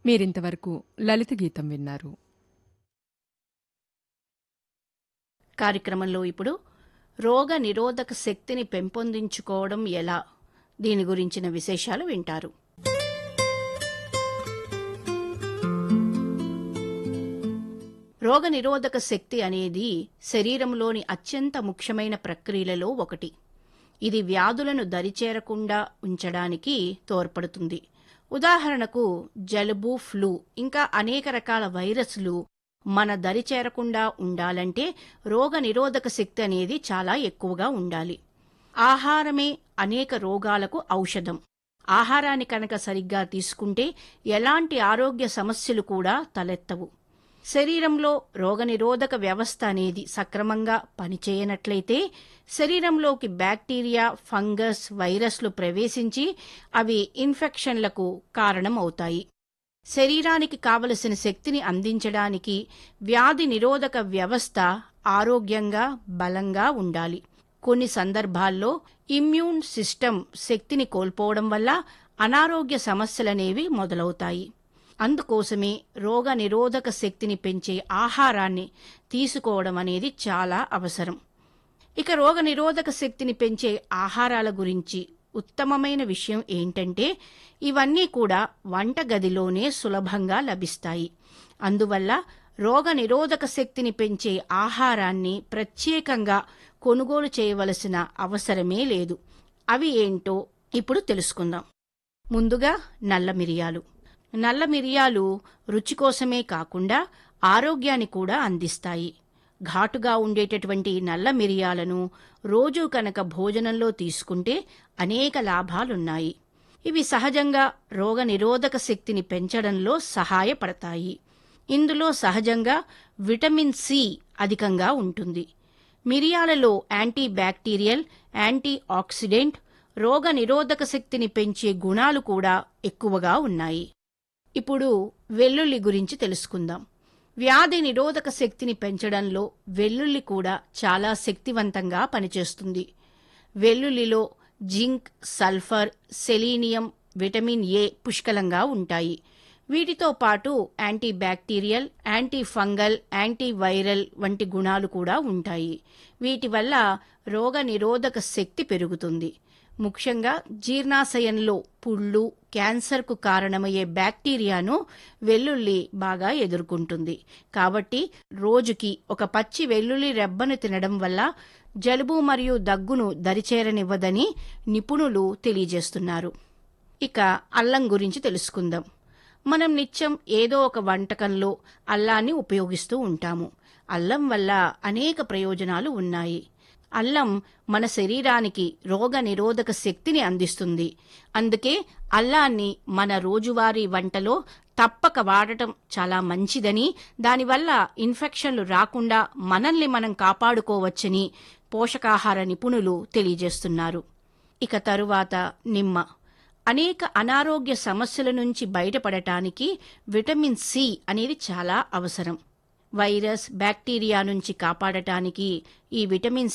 మీరింతవరకు లలిత గీతం విన్నారు కార్యక్రమంలో ఇప్పుడు రోగ నిరోధక శక్తిని పెంపొందించుకోవడం ఎలా దీని గురించిన విశేషాలు వింటారు రోగ నిరోధక శక్తి అనేది శరీరంలోని అత్యంత ముఖ్యమైన ప్రక్రియలలో ఒకటి ఇది వ్యాధులను దరిచేరకుండా ఉంచడానికి తోడ్పడుతుంది ఉదాహరణకు జలుబు ఫ్లూ ఇంకా అనేక రకాల వైరస్లు మన దరి చేరకుండా ఉండాలంటే రోగ నిరోధక శక్తి అనేది చాలా ఎక్కువగా ఉండాలి ఆహారమే అనేక రోగాలకు ఔషధం ఆహారాన్ని కనుక సరిగ్గా తీసుకుంటే ఎలాంటి ఆరోగ్య సమస్యలు కూడా తలెత్తవు శరీరంలో రోగనిరోధక వ్యవస్థ అనేది సక్రమంగా పనిచేయనట్లయితే శరీరంలోకి బ్యాక్టీరియా ఫంగస్ వైరస్లు ప్రవేశించి అవి ఇన్ఫెక్షన్లకు కారణమవుతాయి శరీరానికి కావలసిన శక్తిని అందించడానికి వ్యాధి నిరోధక వ్యవస్థ ఆరోగ్యంగా బలంగా ఉండాలి కొన్ని సందర్భాల్లో ఇమ్యూన్ సిస్టమ్ శక్తిని కోల్పోవడం వల్ల అనారోగ్య సమస్యలనేవి మొదలవుతాయి అందుకోసమే రోగ నిరోధక శక్తిని పెంచే ఆహారాన్ని తీసుకోవడం అనేది చాలా అవసరం ఇక రోగ నిరోధక శక్తిని పెంచే ఆహారాల గురించి ఉత్తమమైన విషయం ఏంటంటే ఇవన్నీ కూడా వంటగదిలోనే సులభంగా లభిస్తాయి అందువల్ల రోగ నిరోధక శక్తిని పెంచే ఆహారాన్ని ప్రత్యేకంగా కొనుగోలు చేయవలసిన అవసరమే లేదు అవి ఏంటో ఇప్పుడు తెలుసుకుందాం ముందుగా నల్ల మిరియాలు నల్ల మిరియాలు రుచి కోసమే కాకుండా ఆరోగ్యాన్ని కూడా అందిస్తాయి ఘాటుగా ఉండేటటువంటి నల్ల మిరియాలను రోజూ కనుక భోజనంలో తీసుకుంటే అనేక లాభాలున్నాయి ఇవి సహజంగా రోగ నిరోధక శక్తిని పెంచడంలో సహాయపడతాయి ఇందులో సహజంగా విటమిన్ సి అధికంగా ఉంటుంది మిరియాలలో యాంటీ బ్యాక్టీరియల్ యాంటీ ఆక్సిడెంట్ రోగ నిరోధక శక్తిని పెంచే గుణాలు కూడా ఎక్కువగా ఉన్నాయి ఇప్పుడు వెల్లుల్లి గురించి తెలుసుకుందాం వ్యాధి నిరోధక శక్తిని పెంచడంలో వెల్లుల్లి కూడా చాలా శక్తివంతంగా పనిచేస్తుంది వెల్లుల్లిలో zinc sulphur selenium vitamin A పుష్కలంగా ఉంటాయి వీటితో పాటు antibacterial antifungal antiviral వంటి గుణాలు కూడా ఉంటాయి వీటి వల్ల రోగ నిరోధక శక్తి పెరుగుతుంది ముఖ్యంగా జీర్ణాశయంలో పుళ్ళు క్యాన్సర్కు కారణమయ్యే బ్యాక్టీరియాను వెల్లుల్లి బాగా ఎదుర్కొంటుంది కాబట్టి రోజుకి ఒక పచ్చి వెల్లుల్లి రెబ్బను తినడం వల్ల జలుబు మరియు దగ్గును దరిచేరనివ్వదని నిపుణులు తెలియజేస్తున్నారు ఇక అల్లం గురించి తెలుసుకుందాం మనం నిత్యం ఏదో ఒక వంటకంలో అల్లాన్ని ఉపయోగిస్తూ ఉంటాము అల్లం వల్ల అనేక ప్రయోజనాలు ఉన్నాయి అల్లం మన శరీరానికి రోగ నిరోధక శక్తిని అందిస్తుంది అందుకే అల్లాన్ని మన రోజువారీ వంటలో తప్పక వాడటం చాలా మంచిదని దానివల్ల ఇన్ఫెక్షన్లు రాకుండా మనల్ని మనం కాపాడుకోవచ్చని పోషకాహార నిపుణులు తెలియజేస్తున్నారు ఇక తరువాత నిమ్మ అనేక అనారోగ్య సమస్యల నుంచి బయటపడటానికి విటమిన్ సి అనేది చాలా అవసరం వైరస్ బ్యాక్టీరియా నుంచి కాపాడటానికి ఈ విటమిన్